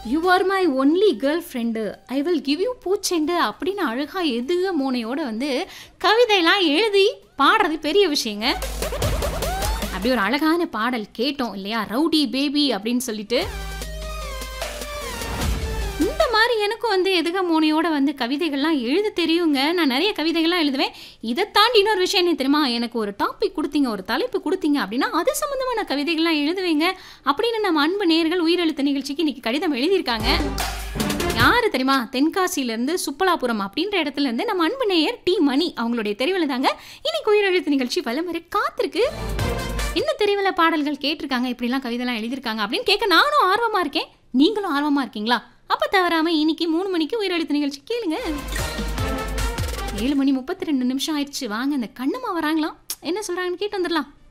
you are my only girlfriend I will give you பூச்செண்டு அப்படின்னு அழகாக எதுக மோனையோட வந்து கவிதையெல்லாம் எழுதி பாடுறது பெரிய விஷயங்க அப்படி ஒரு அழகான பாடல் கேட்டோம் இல்லையா ரவுடி பேபி அப்படின்னு சொல்லிட்டு இந்த மாதிரி எனக்கும் வந்து எதுக மோனையோட வந்து கவிதைகள்லாம் எழுத தெரியுங்க நான் நிறைய கவிதைகள்லாம் எழுதுவேன் இதை தாண்டி இன்னொரு விஷயம் என்ன தெரியுமா எனக்கு ஒரு டாபிக் கொடுத்தீங்க ஒரு தலைப்பு கொடுத்தீங்க அப்படின்னா அது சம்மந்தமாக நான் கவிதைகள்லாம் எழுதுவேங்க அப்படின்னு நம்ம அன்பு நேர்கள் உயிரெழுத்து நிகழ்ச்சிக்கு இன்னைக்கு கடிதம் எழுதியிருக்காங்க யாரு தெரியுமா தென்காசியிலேருந்து சுப்பலாபுரம் அப்படின்ற இடத்துல இருந்து நம்ம அன்பு நேயர் டி மணி அவங்களுடைய தெரிவில் தாங்க இன்னைக்கு உயிரெழுத்து நிகழ்ச்சி வலம் வரை காத்திருக்கு இன்னும் தெரிவில் பாடல்கள் கேட்டிருக்காங்க இப்படிலாம் கவிதைலாம் எழுதியிருக்காங்க அப்படின்னு கேட்க நானும் ஆர்வமாக இருக்கேன் நீங்களும் ஆர்வமாக இருக்கீங்களா அப்போ தவறாமல் இன்னைக்கு மூணு மணிக்கு உயிரெழுத்து நிகழ்ச்சி கேளுங்க ஏழு மணி முப்பத்தி ரெண்டு நிமிஷம் ஆயிடுச்சு வாங்க இந்த கண்ணம்மா வராங்களாம் என்ன சொல்கிறாங்கன்னு கேட்டு வந்துடலாம்